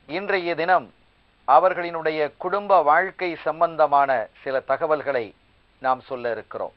இன்றைய தினம் அவர்களினுடைய குடும்ப வாழ்க்கை சம்பந்தமான சில தகவல்களை நாம் சொல்ல இருக்கிறோம்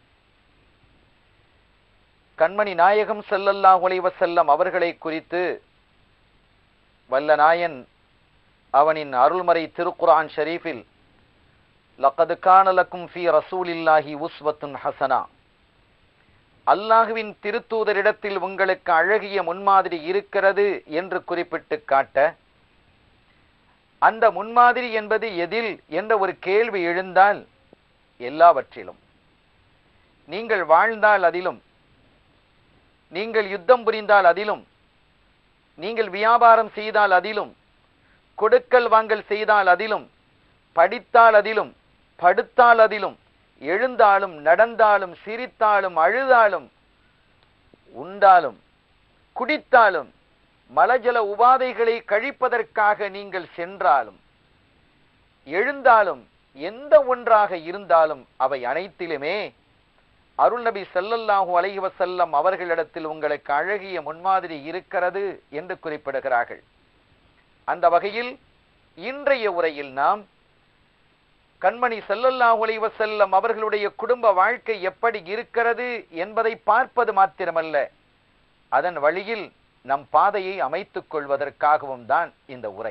கண்மணி நாயகம் ஸல்லல்லாஹு அலைஹி வஸல்லம் அவர்களை குறித்து வல்ல நாயன் அவனின் அருள்மறை திருக்குர்ஆன் ஷரீஃபில் லக்கது கான லக்கும் ஃபீ ரசூலில்லாஹி உஸ்வத்துன் ஹசனா அல்லாஹுவின் திருத்தூதரிடத்தில் உங்களுக்கு அழகிய முன்மாதிரி இருக்கிறது என்று குறிப்பிட்டு காட்ட அந்த முன்மாதிரி என்பது எதில் என்ற ஒரு கேள்வி எழுந்தால் எல்லாவற்றிலும் நீங்கள் வாழ்ந்தால் அதிலும் நீங்கள் யுத்தம் புரிந்தால் அதிலும் நீங்கள் வியாபாரம் செய்தால் அதிலும் கொடுக்கல் வாங்கல் செய்தால் அதிலும் படித்தால் அதிலும் படுத்தால் அதிலும் எழுந்தாலும் நடந்தாலும் சிரித்தாலும் அழுதாலும் உண்டாலும் குடித்தாலும் மலஜல உபாதைகளை கழிப்பதற்காக நீங்கள் சென்றாலும் எழுந்தாலும் எந்த ஒன்றாக இருந்தாலும் அவை அனைத்திலுமே அருள்நபி ஸல்லல்லாஹு அலைஹி வஸல்லம் அவர்களிடத்தில் உங்களுக்கு அழகிய முன்மாதிரி இருக்கிறது என்று குறிப்பிடுகிறார்கள் அந்த வகையில் இன்றைய உரையில் நாம் கண்மணி ஸல்லல்லாஹு அலைஹி வஸல்லம் அவர்களுடைய குடும்ப வாழ்க்கை எப்படி இருக்கிறது என்பதை பார்ப்பது மாத்திரமல்ல அதன் வழியில் நம் பாதையை அமைத்துக் கொள்வதற்காகவும் தான் இந்த உரை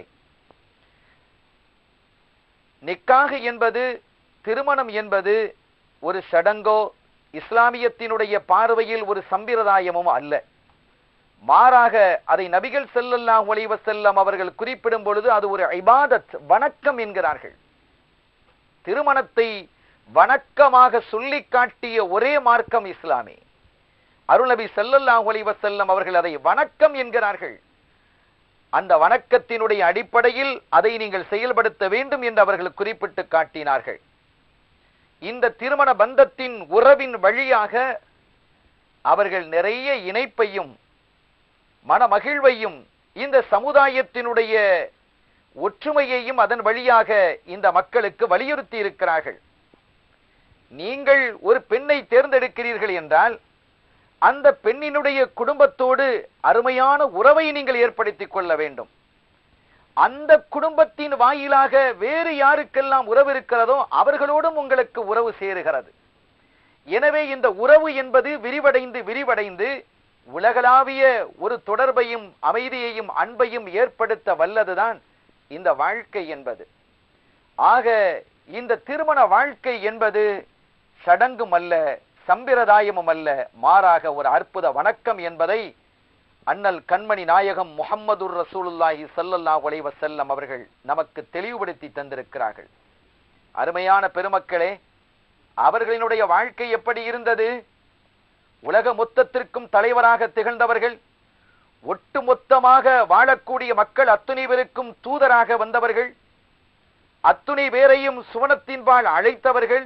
நிக்காக என்பது திருமணம் என்பது ஒரு சடங்கோ இஸ்லாமியத்தினுடைய பார்வையில் ஒரு சம்பிரதாயமும் அல்ல மாறாக அதை நபிகள் ஸல்லல்லாஹு அலைஹி வஸல்லம் அவர்கள் குறிப்பிடும் பொழுது அது ஒரு இபாதத் வணக்கம் என்கிறார்கள் திருமணத்தை வணக்கமாக சொல்லி காட்டிய ஒரே மார்க்கம் இஸ்லாமே அருள்நபி ஸல்லல்லாஹு அலைஹி வஸல்லம் அவர்கள் அதை வணக்கம் என்கிறார்கள் அந்த வணக்கத்தினுடைய அடிப்படையில் அதை நீங்கள் செயல்படுத்த வேண்டும் என்று அவர்கள் குறிப்பிட்டு காட்டினார்கள் இந்த திருமண பந்தத்தின் உறவின் வழியாக அவர்கள் நிறைய இணைப்பையும் மனமகிழ்வையும் இந்த சமுதாயத்தினுடைய ஒற்றுமையையும் அதன் வழியாக இந்த மக்களுக்கு வலியுறுத்தி இருக்கிறார்கள் நீங்கள் ஒரு பெண்ணை தேர்ந்தெடுக்கிறீர்கள் என்றால் அந்த பெண்ணினுடைய குடும்பத்தோடு அருமையான உறவை நீங்கள் ஏற்படுத்திக் கொள்ள வேண்டும் அந்த குடும்பத்தின் வாயிலாக வேறு யாருக்கெல்லாம் உறவு இருக்கிறதோ அவர்களோடும் உங்களுக்கு உறவு சேருகிறது எனவே இந்த உறவு என்பது விரிவடைந்து விரிவடைந்து உலகளாவிய ஒரு தொடர்பையும் அமைதியையும் அன்பையும் ஏற்படுத்த வல்லதுதான் இந்த வாழ்க்கை என்பது ஆக இந்த திருமண வாழ்க்கை என்பது சடங்கும் அல்ல சம்பிரதாயமும் அல்ல மாறாக ஒரு அற்புத வணக்கம் என்பதை அண்ணல் கண்மணி நாயகம் முஹம்மதுர் ரசூலுல்லாஹி ஸல்லல்லாஹு அலைஹி வஸல்லம் அவர்கள் நமக்கு தெளிவுபடுத்தி தந்திருக்கிறார்கள் அருமையான பெருமக்களே அவர்களினுடைய வாழ்க்கை எப்படி இருந்தது உலக மொத்தத்திற்கும் தலைவராக திகழ்ந்தவர்கள் ஒட்டுமொத்தமாக வாழக்கூடிய மக்கள் அத்துணை பேருக்கும் தூதராக வந்தவர்கள் அத்துணை பேரையும் சுவனத்தின்பால் அழைத்தவர்கள்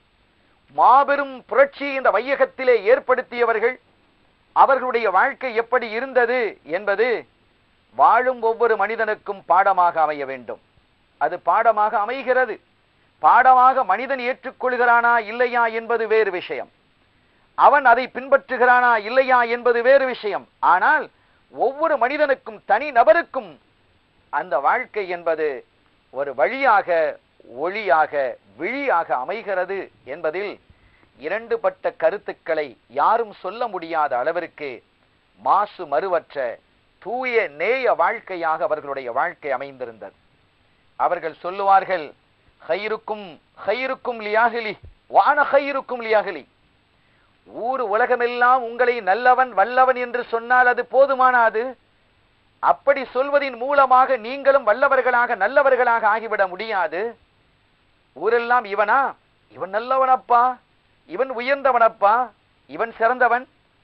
மாபெரும் புரட்சி இந்த வையகத்திலே ஏற்படுத்தியவர்கள் அவர்களுடைய வாழ்க்கை எப்படி இருந்தது என்பது வாழும் ஒவ்வொரு மனிதனுக்கும் பாடமாக அமைய வேண்டும் அது பாடமாக அமைகிறது பாடமாக மனிதன் ஏற்றுக்கொள்கிறானா இல்லையா என்பது வேறு விஷயம் அவன் அதை பின்பற்றுகிறானா இல்லையா என்பது வேறு விஷயம் ஆனால் ஒவ்வொரு மனிதனுக்கும் தனி நபருக்கும் அந்த வாழ்க்கை என்பது ஒரு வழியாக ஒளியாக விழியாக அமைகிறது என்பதில் இரண்டுபட்ட கருத்துக்களை யாரும் சொல்ல முடியாத அளவிற்கு மாசு மறுவற்ற தூய நேய வாழ்க்கையாக அவர்களுடைய வாழ்க்கை அமைந்திருந்தது அவர்கள் சொல்லுவார்கள் ஹைருக்கும் ஹைருக்கும் லியாகலி வான ஹைருக்கும் லியாகலி ஊர் உலகமெல்லாம் உங்களை நல்லவன் வல்லவன் என்று சொன்னால் அது போதுமானாது அப்படி சொல்வதின் மூலமாக நீங்களும் வல்லவர்களாக நல்லவர்களாக ஆகிவிட முடியாது ஊரெல்லாம் இவனா இவன் நல்லவனப்பா இவன் உயர்ந்தவனப்பா இவன் சிறந்தவன்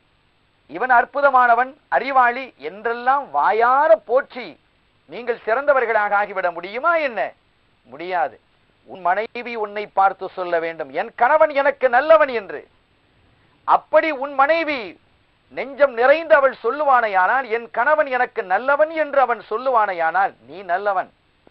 இவன் அற்புதமானவன் அறிவாளி என்றெல்லாம் வாயார போற்றி நீங்கள் சிறந்தவர்களாக ஆகிவிட முடியுமா என்ன முடியாது உன் மனைவி உன்னை பார்த்து சொல்ல வேண்டும் என் கணவன் எனக்கு நல்லவன் என்று அப்படி உன் மனைவி நெஞ்சம் நிறைந்து அவள் சொல்லுவானையானால் என் கணவன் எனக்கு நல்லவன் என்று அவன் சொல்லுவானையானால் நீ நல்லவன்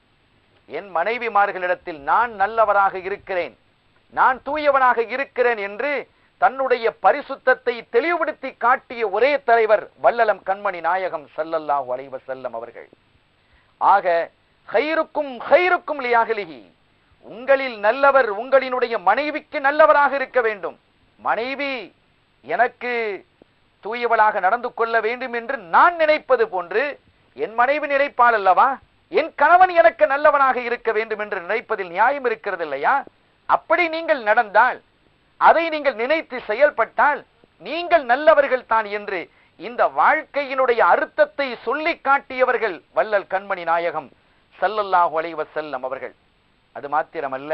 என் மனைவிமார்களிடத்தில் நான் நல்லவராக இருக்கிறேன் நான் தூயவனாக இருக்கிறேன் என்று தன்னுடைய பரிசுத்தத்தை தெளிவுபடுத்தி காட்டிய ஒரே தலைவர் வல்லலம் கண்மணி நாயகம் ஸல்லல்லாஹு அலைஹி வஸல்லம் அவர்கள் ஆக ஹைருக்கும் ஹைருக்கும் லியாகலிஹி உங்களில் நல்லவர் உங்களினுடைய மனைவிக்கு நல்லவராக இருக்க வேண்டும் மனைவி எனக்கு தூயவளாக நடந்து கொள்ள வேண்டும் என்று நான் நினைப்பது போன்று என் மனைவி நினைப்பாள் அல்லவா என் கணவன் எனக்கு நல்லவனாக இருக்க வேண்டும் என்று நினைப்பதில் நியாயம் இருக்கிறது இல்லையா அப்படி நீங்கள் நடந்தால் அதை நீங்கள் நினைத்து செயல்பட்டால் நீங்கள் நல்லவர்கள் தான் என்று இந்த வாழ்க்கையினுடைய அர்த்தத்தை சொல்லி காட்டியவர்கள் வள்ளல் கண்மணி நாயகம் ஸல்லல்லாஹு அலைஹி வஸல்லம் அவர்கள் அது மாத்திரமல்ல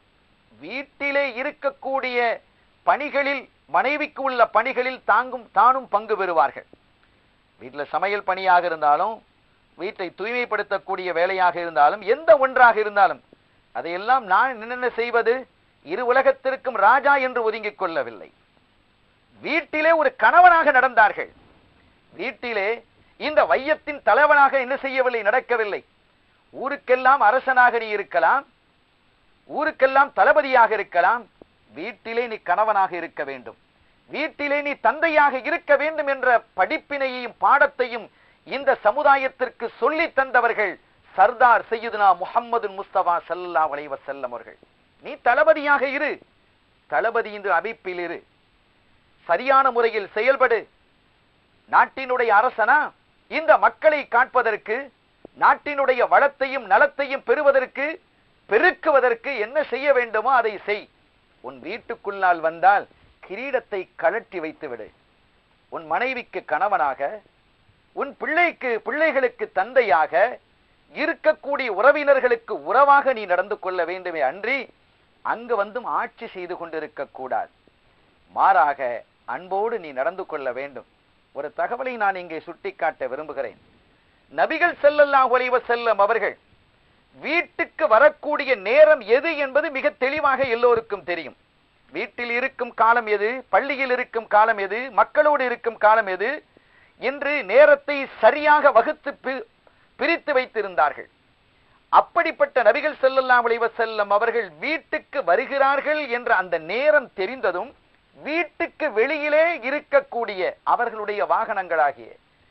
வீட்டிலே இருக்கக்கூடிய பணிகளில் மனைவிக்கு உள்ள பணிகளில் தாங்கும் தானும் பங்கு பெறுவார்கள் வீட்டில் சமையல் பணியாக இருந்தாலும் வீட்டை தூய்மைப்படுத்தக்கூடிய வேலையாக இருந்தாலும் எந்த ஒன்றாக இருந்தாலும் அதையெல்லாம் நான் என்னென்ன செய்வது இரு உலகத்திற்கும் ராஜா என்று ஒதுங்கிக் கொள்ளவில்லை வீட்டிலே ஒரு கணவனாக நடந்தார்கள் வீட்டிலே இந்த வையத்தின் தலைவனாக என்ன செய்யவில்லை நடக்கவில்லை ஊருக்கெல்லாம் அரசனாக நீ இருக்கலாம் ஊருக்கெல்லாம் தளபதியாக இருக்கலாம் வீட்டிலே நீ கணவனாக இருக்க வேண்டும் வீட்டிலே நீ தந்தையாக இருக்க வேண்டும் என்ற படிப்பினையையும் பாடத்தையும் இந்த சமுதாயத்திற்கு சொல்லி தந்தவர்கள் சர்தார் சையதுனா முஹம்மது முஸ்தபா சல்லா அலைஹி வஸல்லம் அவர்கள் நீ தளபதியாக இரு தளபதி என்று அமைப்பில் இரு சரியான முறையில் செயல்படு நாட்டினுடைய அரசனா இந்த மக்களை காட்பதற்கு நாட்டினுடைய வளத்தையும் நலத்தையும் பெறுவதற்கு பெருக்குவதற்கு என்ன செய்ய வேண்டுமோ அதை செய் உன் வீட்டுக்குள்ளால் வந்தால் கிரீடத்தை கழட்டி வைத்து விடு உன் மனைவிக்கு கணவனாக உன் பிள்ளைக்கு பிள்ளைகளுக்கு தந்தையாக இருக்கக்கூடிய உறவினர்களுக்கு உறவாக நீ நடந்து கொள்ள வேண்டுமே அன்றி அங்கு வந்தும் ஆட்சி செய்து கொண்டிருக்க கூடாது மாறாக அன்போடு நீ நடந்து கொள்ள வேண்டும் ஒரு தகவலை நான் இங்கே சுட்டிக்காட்ட விரும்புகிறேன் நபிகள் ஸல்லல்லாஹு அலைஹி வஸல்லம் அவர்கள் வீட்டுக்கு வரக்கூடிய நேரம் எது என்பது மிக தெளிவாக எல்லோருக்கும் தெரியும் வீட்டில் இருக்கும் காலம் எது பள்ளியில் இருக்கும் காலம் எது மக்களோடு இருக்கும் காலம் எது என்று நேரத்தை சரியாக வகுத்து பி- பிரித்து வைத்திருந்தார்கள் அப்படிப்பட்ட நபிகள் ஸல்லல்லாஹு அலைஹி வஸல்லம் அவர்கள் வீட்டுக்கு வருகிறார்கள் என்ற அந்த நேரம் தெரிந்ததும் வீட்டுக்கு வெளியிலே இருக்கக்கூடிய அவர்களுடைய வாகனங்களாகிய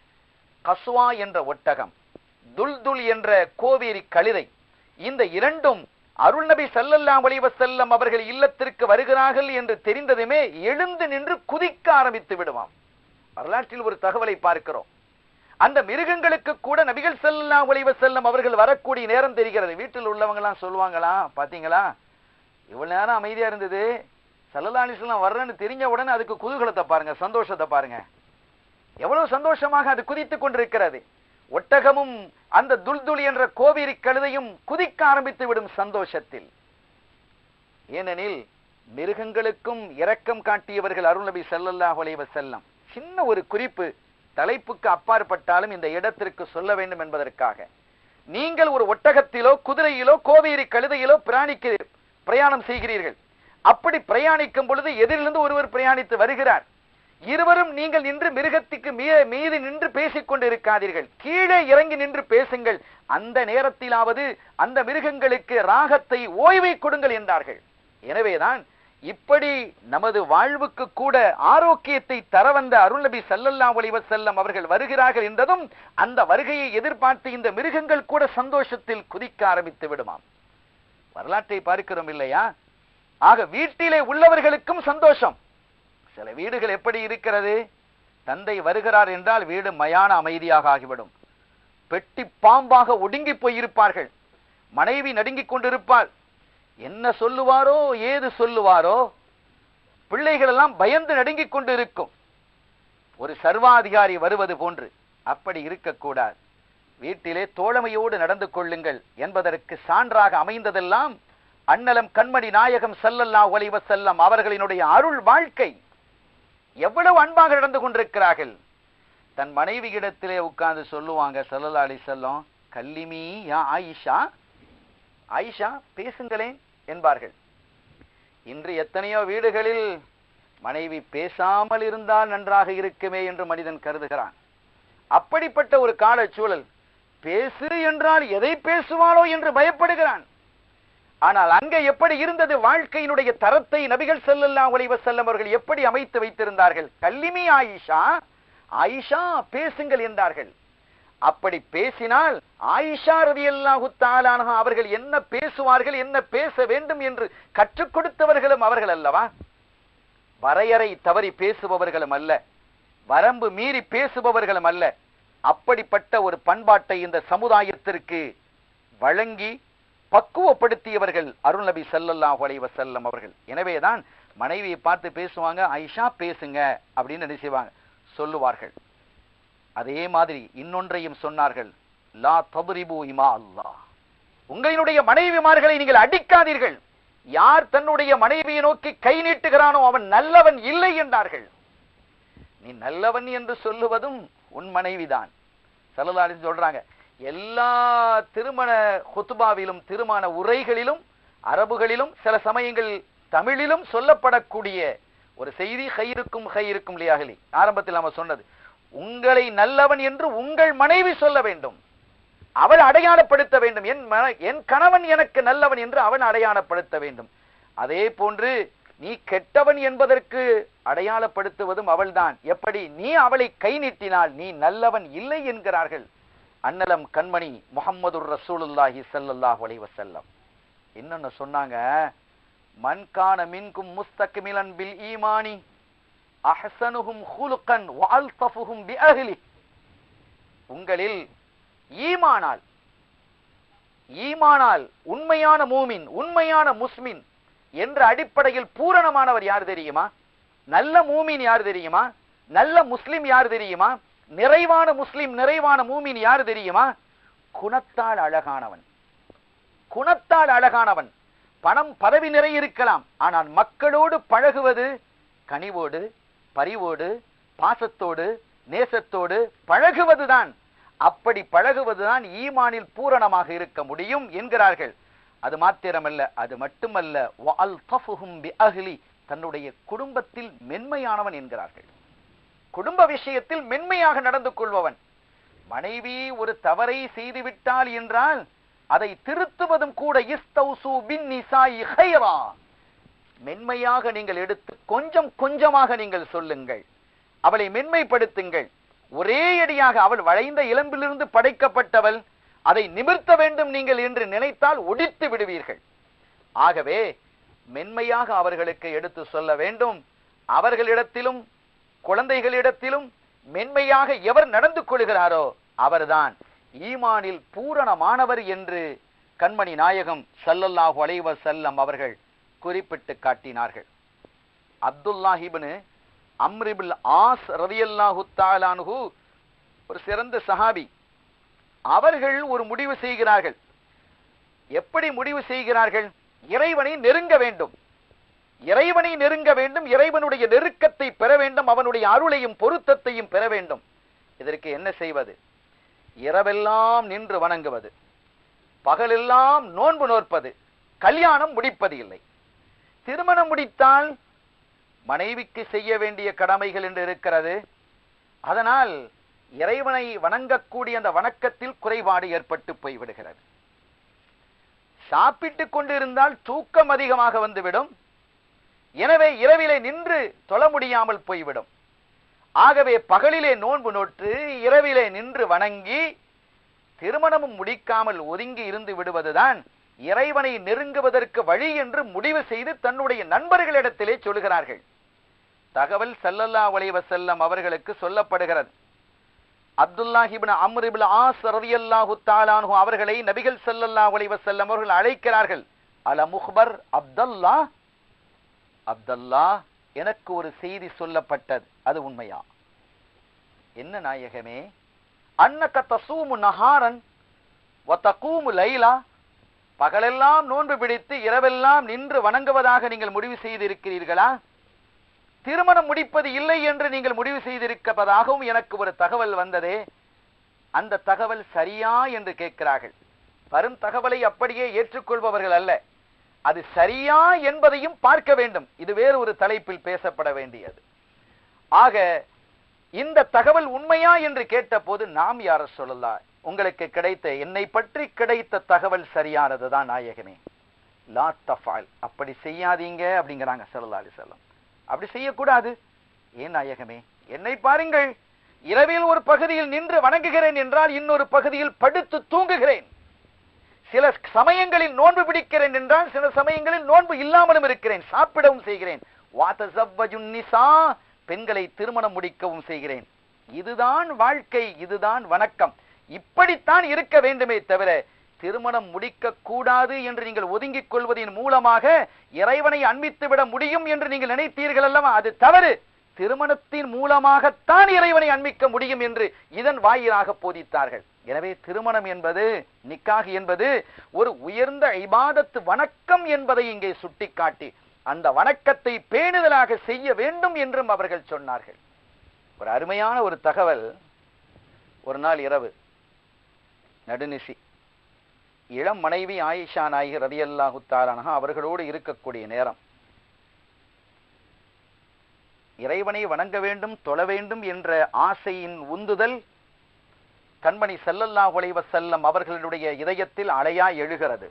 கஸ்வா என்ற ஒட்டகம் துல்துல் என்ற கோவேரி கழுதை இந்த இரண்டும் அருள்நபி ஸல்லல்லாஹு அலைஹி வஸல்லம் அவர்கள் இல்லத்திற்கு வருகிறார்கள் என்று தெரிந்ததுமே எழுந்து நின்று குதிக்க ஆரம்பித்து விடுவாம் வரலாற்றில் ஒரு தகவலை பார்க்கிறோம் அந்த மிருகங்களுக்கு கூட நபிகள் ஸல்லல்லாஹு அலைஹி வஸல்லம் அவர்கள் வரக்கூடிய நேரம் தெரிகிறது வீட்டில் உள்ளவங்க எல்லாம் சொல்லுவாங்களா பாத்தீங்களா இவ்வளவு நேரம் அமைதியா இருந்தது ஸல்லல்லாஹு அலைஹி வஸல்லம் வர்றேன்னு தெரிஞ்ச உடனே அதுக்கு குதூகலத்தை பாருங்க சந்தோஷத்தை பாருங்க எவ்வளவு சந்தோஷமாக அது குதித்துக் கொண்டிருக்கிறது ஒட்டகமும் அந்த துல்துல் என்ற கோவேரி கழுதையும் குதிக்க ஆரம்பித்து விடும் சந்தோஷத்தில் ஏனெனில் மிருகங்களுக்கும் இரக்கம் காட்டியவர்கள் அருள்நபி ஸல்லல்லாஹு அலைஹி வஸல்லம் சின்ன ஒரு குறிப்பு தலைப்புக்கு அப்பாற்பட்டாலும் இந்த இடத்திற்கு சொல்ல வேண்டும் என்பதற்காக நீங்கள் ஒரு ஒட்டகத்திலோ குதிரையிலோ கோவேரி கழுதையிலோ பிரயாணிக்க பிரயாணம் செய்கிறீர்கள் அப்படி பிரயாணிக்கும் பொழுது எதிரிலிருந்து ஒருவர் பிரயாணித்து வருகிறார் இருவரும் நீங்கள் நின்று மிருகத்துக்கு மீ- மீது நின்று பேசிக் கொண்டிருக்காதீர்கள் கீழே இறங்கி நின்று பேசுங்கள் அந்த நேரத்திலாவது அந்த மிருகங்களுக்கு ராகத்தை ஓய்வை கொடுங்கள் என்றார்கள் எனவேதான் இப்படி நமது வாழ்வுக்கு கூட ஆரோக்கியத்தை தர வந்த அருள்நபி ஸல்லல்லாஹு அலைஹி வஸல்லம் அவர்கள் வருகிறார்கள் என்றதும் அந்த வருகையை எதிர்பார்த்து இந்த மிருகங்கள் கூட சந்தோஷத்தில் குதிக்க ஆரம்பித்து விடுமாம் வரலாற்றை பார்க்கிறோம் இல்லையா ஆக வீட்டிலே உள்ளவர்களுக்கும் சந்தோஷம் சில வீடுகள் எப்படி இருக்கிறது தந்தை வருகிறார் என்றால் வீடு மயான அமைதியாக ஆகிவிடும் பெட்டி பாம்பாக ஒடுங்கி போயிருப்பார்கள் மனைவி நடுங்கிக் கொண்டிருப்பாள் என்ன சொல்லுவாரோ ஏது சொல்லுவாரோ பிள்ளைகள் எல்லாம் பயந்து நடுங்கிக் கொண்டு இருக்கும் ஒரு சர்வாதிகாரி வருவது போன்று அப்படி இருக்கக்கூடாது வீட்டிலே தோழமையோடு நடந்து கொள்ளுங்கள் என்பதற்கு சான்றாக அமைந்ததெல்லாம் அன்னலம் கண்மணி நாயகம் ஸல்லல்லாஹு அலைஹி வஸல்லம் அவர்களினுடைய அருள் வாழ்க்கை எவ்வளவு அன்பாக நடந்து கொண்டிருக்கிறார்கள் தன் மனைவியிடத்திலே உட்கார்ந்து சொல்லுவாங்க ஸல்லல்லாஹு அலைஹி வஸல்லம் கல்லிமி யா ஆயிஷா ஆயிஷா பேசுங்களேன் என்பார்கள் இன்று எத்தனையோ வீடுகளில் மனைவி பேசாமல் இருந்தால் நன்றாக இருக்குமே என்று மனிதன் கருதுகிறான் அப்படிப்பட்ட ஒரு காலச் சூழல் பேசு என்றால் எதை பேசுவாளோ என்று பயப்படுகிறான் ஆனால் அங்கே எப்படி இருந்தது வாழ்க்கையினுடைய தரத்தை நபிகள் ஸல்லல்லாஹு அலைஹி வஸல்லம் அவர்கள் எப்படி அமைத்து வைத்திருந்தார்கள் கல்லிமி ஆயிஷா ஆயிஷா பேசுங்கள் என்றார்கள் அப்படி பேசினால் ஆயிஷா ரதியல்லாஹு தாலானஹா அவர்கள் என்ன பேசுவார்கள் என்ன பேச வேண்டும் என்று கற்றுக் கொடுத்தவர்களும் அவர்கள் அல்லவா வரையறை தவறி பேசுபவர்களும் அல்ல வரம்பு மீறி பேசுபவர்களும் அல்ல அப்படிப்பட்ட ஒரு பண்பாட்டை இந்த சமுதாயத்திற்கு வழங்கி பக்குவப்படுத்தியவர்கள் அருள் நபி ஸல்லல்லாஹு அலைஹி வஸல்லம் அவர்கள் எனவேதான் மனைவியை பார்த்து பேசுவாங்க ஐஷா பேசுங்க அப்படின்னு என்ன செய்வாங்க சொல்லுவார்கள் அதே மாதிரி இன்னொன்றையும் சொன்னார்கள் லா தபரிபு இமா அல்லாஹ் உங்களினுடைய மனைவிமார்களை நீங்கள் அடிக்காதீர்கள் யார் தன்னுடைய மனைவியை நோக்கி கை நீட்டுகிறானோ அவன் நல்லவன் இல்லை என்றார்கள் நீ நல்லவன் என்று சொல்லுவதும் உன் மனைவிதான் சல்லல்லாஹு சொல்றாங்க எல்லா திருமண ஹுத்பாவிலும் திருமண உரைகளிலும் அரபுகளிலும் சில சமயங்கள் தமிழிலும் சொல்லப்படக்கூடிய ஒரு செய்தி ஹைருக்கும் ஹைருக்கும் லியாகலி ஆரம்பத்தில் நாம சொன்னது உங்களை நல்லவன் என்று உங்கள் மனைவி சொல்ல வேண்டும் அவள் அடையாளப்படுத்த வேண்டும் என் மன- என் கணவன் எனக்கு நல்லவன் என்று அவன் அடையாளப்படுத்த வேண்டும் அதே போன்று நீ கெட்டவன் என்பதற்கு அடையாளப்படுத்துவதும் அவள்தான் எப்படி நீ அவளை கை நீட்டினால் நீ நல்லவன் இல்லை என்கிறார்கள் அன்னலம் கண்மணி முஹம்மதுர் ரசூலுல்லாஹி ஸல்லல்லாஹு அலைஹி வஸல்லம் இன்னொன்னு சொன்னாங்க மன் கான மின்கும் முஸ்தக்மிலன் பில் ஈமானி அஹ்சனுஹும் ஹுலுகன் வஅல்தஃபுஹும் பிஅஹ்லி உங்களில் ஈமானால் ஈமானால் உண்மையான மூமின் உண்மையான முஸ்மின் என்ற அடிப்படையில் பூரணமானவர் யார் தெரியுமா நல்ல மூமின் யார் தெரியுமா நல்ல முஸ்லிம் யார் தெரியுமா நிறைவான முஸ்லிம் நிறைவான மூமின் யார் தெரியுமா குணத்தால் அழகானவன் குணத்தால் அழகானவன் பணம் பதவி நிறைய இருக்கலாம் ஆனால் மக்களோடு பழகுவது கனிவோடு பரிவோடு பாசத்தோடு நேசத்தோடு பழகுவதுதான் அப்படி பழகுவதுதான் ஈமானில் பூரணமாக இருக்க முடியும் என்கிறார்கள் அது மாத்திரமல்ல அது மட்டுமல்ல வஅல்தஃபுஹும் பிஅஹ்லி தன்னுடைய குடும்பத்தில் மென்மையானவன் என்கிறார்கள் குடும்ப விஷயத்தில் மென்மையாக நடந்து கொள்பவன் மனைவி ஒரு தவறை செய்துவிட்டால் என்றால் அதை திருத்துவதும் கூட இஸ்தௌசு பின் நிசாஇ கைரா மென்மையாக நீங்கள் எடுத்து கொஞ்சம் கொஞ்சமாக நீங்கள் சொல்லுங்கள் அவளை மென்மைப்படுத்துங்கள் ஒரே அடியாக அவள் வளைந்த இளம்பிலிருந்து படைக்கப்பட்டவள் அதை நிமிர்த்த வேண்டும் நீங்கள் என்று நினைத்தால் ஒடித்து விடுவீர்கள் ஆகவே மென்மையாக அவர்களுக்கு எடுத்து சொல்ல வேண்டும் அவர்களிடத்திலும் குழந்தைகளிடத்திலும் மென்மையாக எவர் நடந்து கொள்கிறாரோ அவர்தான் ஈமானில் பூரணமானவர் என்று கண்மணி நாயகம் ஸல்லல்லாஹு அலைஹி வஸல்லம் அவர்கள் குறிப்பிட்டு காட்டினார்கள் அப்துல்லாஹிப்னு அம்ரிபுல் ஆஸ் ரலியல்லாஹு தஆலான்ஹு ஒரு சிறந்த சஹாபி அவர்கள் ஒரு முடிவு செய்கிறார்கள் எப்படி முடிவு செய்கிறார்கள் இறைவனை நெருங்க வேண்டும் இறைவனை நெருங்க வேண்டும் இறைவனுடைய நெருக்கத்தை பெற வேண்டும் அவனுடைய அருளையும் பொருத்தத்தையும் பெற வேண்டும் இதற்கு என்ன செய்வது இரவெல்லாம் நின்று வணங்குவது பகலெல்லாம் நோன்பு நோற்பது கல்யாணம் முடிப்பது இல்லை திருமணம் முடித்தால் மனைவிக்கு செய்ய வேண்டிய கடமைகள் என்று இருக்கிறது அதனால் இறைவனை வணங்கக்கூடிய அந்த வணக்கத்தில் குறைபாடு ஏற்பட்டு போய்விடுகிறது சாப்பிட்டுக் கொண்டிருந்தால் தூக்கம் அதிகமாக வந்துவிடும் எனவே இரவிலே நின்று தொழ முடியாமல் போய்விடும் ஆகவே பகலிலே நோன்பு நோற்று இரவிலே நின்று வணங்கி திருமணமும் முடிக்காமல் ஒதுங்கி இருந்து விடுவதுதான் இறைவனை நெருங்குவதற்கு வழி என்று முடிவு செய்து தன்னுடைய நண்பர்களிடத்திலே சொல்கிறார்கள் தகவல் ஸல்லல்லாஹு அலைஹி வஸல்லம் அவர்களுக்கு சொல்லப்படுகிறது Abdullah ibn Amr ibn Aas ரலியல்லாஹு தஆலா அன்ஹு அவர்களை நபிகள் ஸல்லல்லாஹு அலைஹி வஸல்லம் அவர்கள் அழைக்கிறார்கள் அல முஹ்பர் அப்துல்லா அப்துல்லா எனக்கு ஒரு செய்தி சொல்லப்பட்டது அது உண்மையா என்ன நாயகமே அன்னக தசூமு நஹாரன் வ தகூமு லைலா பகலெல்லாம் நோன்பு பிடித்து இரவெல்லாம் நின்று வணங்குவதாக நீங்கள் முடிவு செய்திருக்கிறீர்களா திருமணம் முடிப்பது இல்லை என்று நீங்கள் முடிவு செய்திருப்பதாகவும் எனக்கு ஒரு தகவல் வந்ததே அந்த தகவல் சரியா என்று கேட்கிறார்கள் வரும் தகவலை அப்படியே ஏற்றுக்கொள்பவர்கள் அல்ல அது சரியா என்பதையும் பார்க்க வேண்டும் இது வேறு ஒரு தலைப்பில் பேசப்பட வேண்டியது ஆக இந்த தகவல் உண்மையா என்று கேட்டபோது நாம் யார சொல்லலாம் உங்களுக்கு கிடைத்த என்னை பற்றி கிடைத்த தகவல் சரியானதுதான் நாயகமே லா தஃபால் அப்படி செய்யாதீங்க அப்படிங்கிறாங்க ஸல்லல்லாஹு அலைஹி வஸல்லம் அப்படி செய்யக்கூடாது ஏன் நாயகமே என்னை பாருங்கள் இரவில் ஒரு பகுதியில் நின்று வணங்குகிறேன் என்றால் இன்னொரு பகுதியில் படுத்து தூங்குகிறேன் சில சமயங்களில் நோன்பு பிடிக்கிறேன் என்றால் சில சமயங்களில் நோன்பு இல்லாமலும் இருக்கிறேன் சாப்பிடவும் செய்கிறேன் வாத்தசவ்வஜுன் நிசா பெண்களை திருமணம் முடிக்கவும் செய்கிறேன் இதுதான் வாழ்க்கை இதுதான் வணக்கம் இப்படித்தான் இருக்க வேண்டுமே தவிர திருமணம் முடிக்க கூடாது என்று நீங்கள் ஒதுங்கிக் கொள்வதன் மூலமாக இறைவனை அன்பித்து விட முடியும் என்று நீங்கள் நினைத்தீர்கள் அல்லவா அது தவறு திருமணத்தின் மூலமாகத்தான் இறைவனை அன்பிக்க முடியும் என்று இதன் வாயிலாக போதித்தார்கள் எனவே திருமணம் என்பது நிக்காக என்பது ஒரு உயர்ந்த இபாதத்து வணக்கம் என்பதை இங்கே சுட்டிக்காட்டி அந்த வணக்கத்தை பேணுதலாக செய்ய வேண்டும் என்றும் அவர்கள் சொன்னார்கள் ஒரு அருமையான ஒரு தகவல் ஒரு நாள் இரவு நடுநிசி இளம் மனைவி ஆயிஷா நாயகி ரதியல்லாஹு தாரானஹா அவர்களோடு இருக்கக்கூடிய நேரம் இறைவனை வணங்க வேண்டும் தொழ வேண்டும் என்ற ஆசையின் உந்துதல் கண்மணி ஸல்லல்லாஹு அலைஹி வஸல்லம் அவர்களுடைய இதயத்தில் அலையா எழுகிறது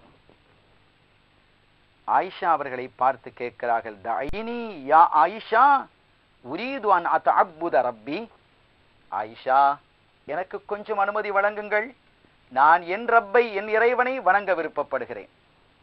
ஆயிஷா அவர்களை பார்த்து கேட்கிறார்கள் தஐனி யா ஆயிஷா உரீது அன் அத்தஅப்புத ரப்பி ஆயிஷா எனக்கு கொஞ்சம் அனுமதி வழங்குங்கள் நான் என் ரப்பை என் இறைவனை வணங்க விருப்பப்படுகிறேன்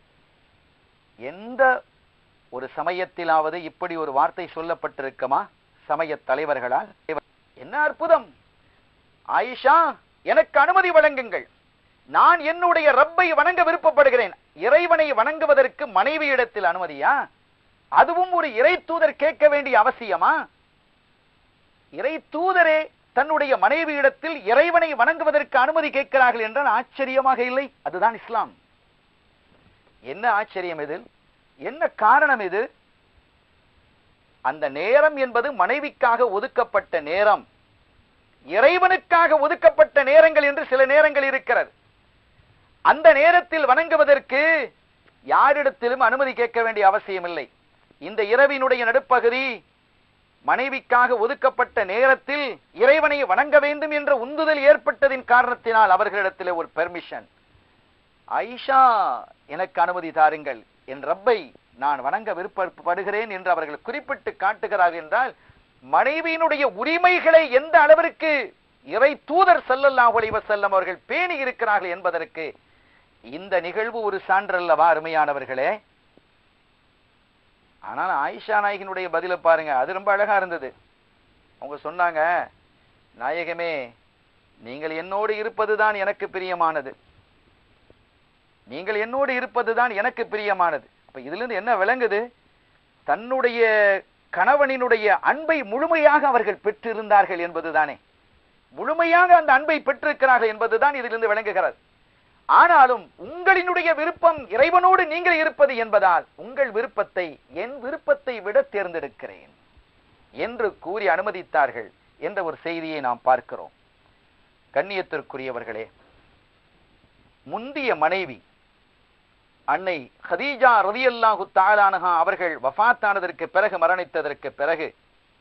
எந்த ஒரு சமயத்திலாவது இப்படி ஒரு வார்த்தை சொல்லப்பட்டிருக்குமா சமய தலைவர்களால் என்ன அற்புதம் ஆயிஷா எனக்கு அனுமதி வழங்குங்கள் நான் என்னுடைய ரப்பை வணங்க விருப்பப்படுகிறேன் இறைவனை வணங்குவதற்கு மனைவியிடத்தில் அனுமதியா அதுவும் ஒரு இறை தூதர் கேட்க வேண்டிய அவசியமா இறை தூதரே தன்னுடைய மனைவியிடத்தில் இறைவனை வணங்குவதற்கு அனுமதி கேட்கிறார்கள் என்றால் ஆச்சரியமாக இல்லை அதுதான் இஸ்லாம் என்ன ஆச்சரியம் இது என்ன காரணம் இது அந்த நேரம் என்பது மனைவிக்காக ஒதுக்கப்பட்ட நேரம் இறைவனுக்காக ஒதுக்கப்பட்ட நேரங்கள் என்று சில நேரங்கள் இருக்கிறது அந்த நேரத்தில் வணங்குவதற்கு யாரிடத்திலும் அனுமதி கேட்க வேண்டிய அவசியம் இல்லை இந்த இரவினுடைய நடுப்பகுதி மனைவிக்காக ஒதுக்கப்பட்ட நேரத்தில் இறைவனை வணங்க வேண்டும் என்ற உந்துதல் ஏற்பட்டதின் காரணத்தினால் அவர்களிடத்திலே ஒரு பெர்மிஷன் ஐஷா எனக்கு அனுமதி தாருங்கள் என் ரப்பை நான் வணங்க விருப்பப்படுகிறேன் என்று அவர்கள் குறிப்பிட்டு காட்டுகிறார்கள் என்றால் மனைவியினுடைய உரிமைகளை எந்த அளவிற்கு இறை தூதர் ஸல்லல்லாஹு அலைஹி வஸல்லம் அவர்கள் பேணி இருக்கிறார்கள் என்பதற்கு இந்த நிகழ்வு ஒரு சான்றல்லவா அருமையானவர்களே ஆனால் ஆயிஷா நாயகினுடைய பதிலை பாருங்க அது ரொம்ப அழகா இருந்தது அவங்க சொன்னாங்க நாயகமே நீங்கள் என்னோடு இருப்பதுதான் எனக்கு பிரியமானது நீங்கள் என்னோடு இருப்பதுதான் எனக்கு பிரியமானது அப்ப இதுல இருந்து என்ன விளங்குது தன்னுடைய கணவனினுடைய அன்பை முழுமையாக அவர்கள் பெற்றிருந்தார்கள் என்பதுதானே முழுமையாக அந்த அன்பை பெற்றிருக்கிறார்கள் என்பதுதான் இதிலிருந்து விளங்குகிறது ஆனாலும் உங்களினுடைய விருப்பம் இறைவனோடு நீங்கள் இருப்பது என்பதால் உங்கள் விருப்பத்தை என் விருப்பத்தை விட தேர்ந்தெடுக்கிறேன் என்று கூறி அனுமதித்தார்கள் என்ற ஒரு செய்தியை நாம் பார்க்கிறோம் கண்ணியத்திற்குரியவர்களே முந்திய மனைவி அன்னை ஹதீஜா ரதியல்லாஹு தாலானஹா அவர்கள் வஃபாத்தானதற்கு பிறகு மரணித்ததற்கு பிறகு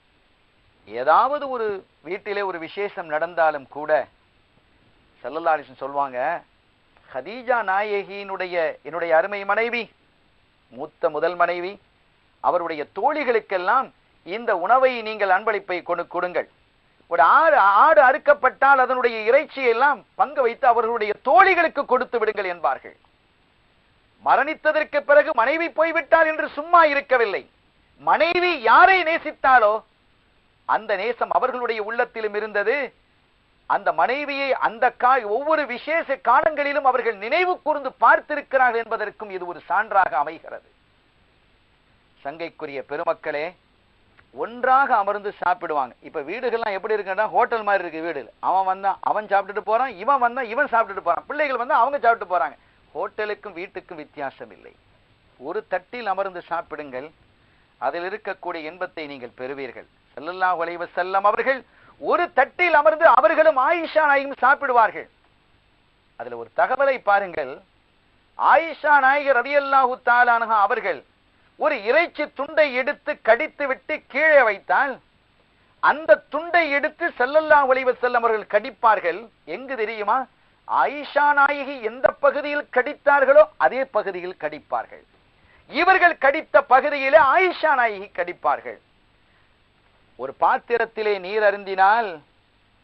ஏதாவது ஒரு வீட்டிலே ஒரு விசேஷம் நடந்தாலும் கூட செல்லல்லாலிசன் சொல்வாங்க ஹதீஜா நாயகியினுடைய என்னுடைய அருமை மனைவி மூத்த முதல் மனைவி அவருடைய தோழிகளுக்கெல்லாம் இந்த உணவை நீங்கள் அன்பளிப்பை கொண்டு கொடுங்கள் ஒரு ஆடு ஆடு அறுக்கப்பட்டால் அதனுடைய இறைச்சியை எல்லாம் பங்கு வைத்து அவர்களுடைய தோழிகளுக்கு கொடுத்து விடுங்கள் என்பார்கள் மரணித்ததற்கு பிறகு மனைவி போய்விட்டால் என்று சும்மா இருக்கவில்லை மனைவி யாரை நேசித்தாலோ அந்த நேசம் அவர்களுடைய உள்ளத்திலும் இருந்தது அந்த மனைவியை அந்த கா ஒவ்வொரு விசேஷ காலங்களிலும் அவர்கள் நினைவு கூர்ந்து பார்த்திருக்கிறார்கள் என்பதற்கும் இது ஒரு சான்றாக அமைகிறது சங்கைக்குரிய பெருமக்களே ஒன்றாக அமர்ந்து சாப்பிடுவாங்க இப்ப வீடுகள்லாம் எப்படி இருக்குன்னா ஹோட்டல் மாதிரி இருக்கு வீடு அவன் வந்தா அவன் சாப்பிட்டுட்டு போறான் இவன் வந்தா இவன் சாப்பிட்டுட்டு போறான் பிள்ளைகள் வந்தா அவங்க சாப்பிட்டு போறாங்க ஹோட்டலுக்கும் வீட்டுக்கும் வித்தியாசம் இல்லை ஒரு தட்டில் அமர்ந்து சாப்பிடுங்கள் அதில் இருக்கக்கூடிய இன்பத்தை நீங்கள் பெறுவீர்கள் ஸல்லல்லாஹு அலைஹி வஸல்லம் அவர்கள் ஒரு தட்டில் அமர்ந்து அவர்களும் ஆயிஷா நாயகம் சாப்பிடுவார்கள் அதுல ஒரு தகவலை பாருங்கள் ஆயிஷா நாயகர் ரலியல்லாஹு தாலானஹா அவர்கள் ஒரு இறைச்சி துண்டை எடுத்து கடித்து விட்டு கீழே வைத்தால் அந்த துண்டை எடுத்து ஸல்லல்லாஹு அலைஹி வஸல்லம் அவர்கள் கடிப்பார்கள் எங்கு தெரியுமா ஆயிஷா நாயகி எந்த பகுதியில் கடித்தார்களோ அதே பகுதியில் கடிப்பார்கள் இவர்கள் கடித்த பகுதியிலே ஆயிஷா நாயகி கடிப்பார்கள் ஒரு பாத்திரத்திலே நீர் அருந்தினால்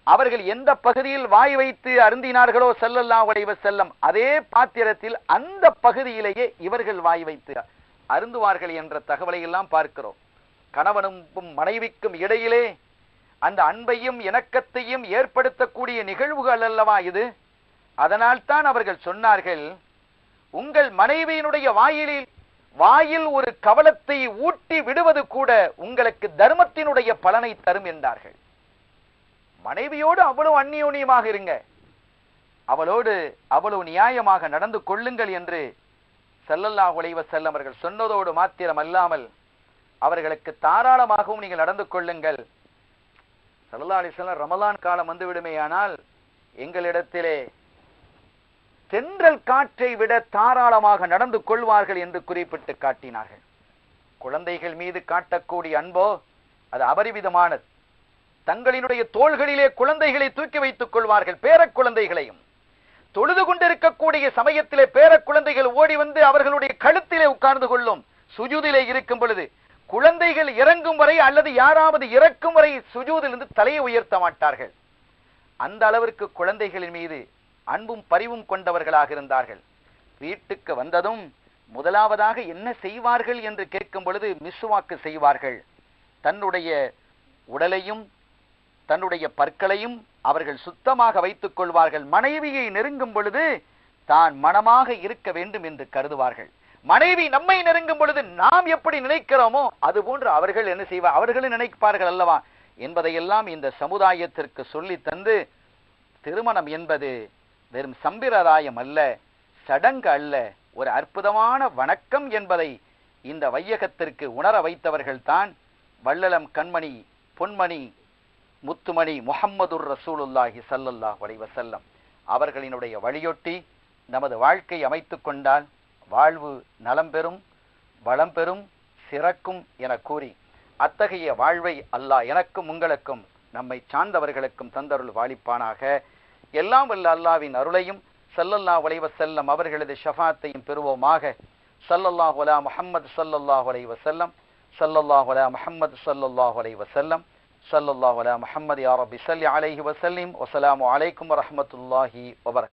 அவர்கள் எந்த பகுதியில் வாய் வைத்து அருந்தினார்களோ ஸல்லல்லாஹு அலைஹி வஸல்லம் அதே பாத்திரத்தில் அந்த பகுதியிலேயே இவர்கள் வாய் வைத்து அருந்துவார்கள் என்ற தகவலை எல்லாம் பார்க்கிறோம் கணவனுக்கும் மனைவிக்கும் இடையிலே அந்த அன்பையும் இணக்கத்தையும் ஏற்படுத்தக்கூடிய நிகழ்வுகள் அல்லவா இது அதனால் தான் அவர்கள் சொன்னார்கள் உங்கள் மனைவியினுடைய வாயிலில் வாயில் ஒரு கவலத்தை ஊட்டி விடுவது கூட உங்களுக்கு தர்மத்தினுடைய பலனை தரும் என்றார்கள் மனைவியோடு அவ்வளவு அந்நியோன்யமாக இருங்க அவளோடு அவ்வளவு நியாயமாக நடந்து கொள்ளுங்கள் என்று ஸல்லல்லாஹு அலைஹி வஸல்லம் அவர்கள் சொன்னதோடு மாத்திரம் அல்லாமல் அவர்களுக்கு தாராளமாகவும் நீங்கள் நடந்து கொள்ளுங்கள் ஸல்லல்லாஹு அலைஹி வஸல்லம் ரமலான் காலம் வந்து விடுமேயானால் எங்களிடத்திலே தென்றல் காற்றை விட தாராளமாக நடந்து கொள்வார்கள் என்று குறிப்பிட்டு காட்டினார்கள் குழந்தைகள் மீது காட்டக்கூடிய அன்போ அது அபரிவிதமானது தங்களினுடைய தோள்களிலே குழந்தைகளை தூக்கி வைத்துக் கொள்வார்கள் பேரக் குழந்தைகளையும் தொழுது கொண்டிருக்கக்கூடிய சமயத்திலே பேரக் குழந்தைகள் ஓடி வந்து அவர்களுடைய கழுத்திலே உட்கார்ந்து கொள்ளும் சுஜூதிலே இருக்கும் பொழுது குழந்தைகள் இறங்கும் வரை அல்லது யாராவது இறக்கும் வரை சுஜூதிலிருந்து தலையை உயர்த்த மாட்டார்கள் அந்த அளவிற்கு குழந்தைகளின் மீது அன்பும் பரிவும் கொண்டவர்களாக இருந்தார்கள் வீட்டுக்கு வந்ததும் முதலாவதாக என்ன செய்வார்கள் என்று கேட்கும் பொழுது மிஸ்வாக்கு செய்வார்கள் தன்னுடைய உடலையும் தன்னுடைய பற்களையும் அவர்கள் சுத்தமாக வைத்துக் கொள்வார்கள் மனைவியை நெருங்கும் பொழுது தான் மனமாக இருக்க வேண்டும் என்று கருதுவார்கள் மனைவி நம்மை நெருங்கும் பொழுது நாம் எப்படி நினைக்கிறோமோ அது போன்று அவர்கள் என்ன செய்வார் அவர்களும் நினைப்பார்கள் அல்லவா என்பதையெல்லாம் இந்த சமுதாயத்திற்கு சொல்லி தந்து திருமணம் என்பது வெறும் சம்பிரதாயம் அல்ல சடங்கு அல்ல ஒரு அற்புதமான வணக்கம் என்பதை இந்த வையகத்திற்கு உணர வைத்தவர்கள் தான் வள்ளலம் கண்மணி பொன்மணி முத்துமணி முஹம்மதுர் ரசூலுல்லாஹி ஸல்லல்லாஹு அலைஹி வஸல்லம் அவர்களினுடைய வழியொட்டி நமது வாழ்க்கை அமைத்துக் கொண்டால் வாழ்வு நலம் பெறும் வளம் பெறும் சிறக்கும் என கூறி அத்தகைய வாழ்வை அல்லாஹ் எனக்கும் உங்களுக்கும் நம்மை சார்ந்தவர்களுக்கும் தந்தருள் வாழிப்பானாக எல்லாம் வல்ல அல்லாவின் அருளையும் ஸல்லல்லாஹு அலைஹி வஸல்லம் அவர்களது ஷஃபாத்தையும் பெறுவோமாக ஸல்லல்லாஹு அலா முஹம்மது ஸல்லல்லாஹு அலைஹி வஸல்லம் ஸல்லல்லாஹு அலா முஹம்மது ஸல்லல்லாஹு அலைஹி வஸல்லம் ஸல்லல்லாஹு அலா முஹம்மது யா ரப்பி ஸல்லி அலைஹி வஸல்லிம் வஸலாமு அலைக்கும் வரஹ்மத்துல்லாஹி வபரக்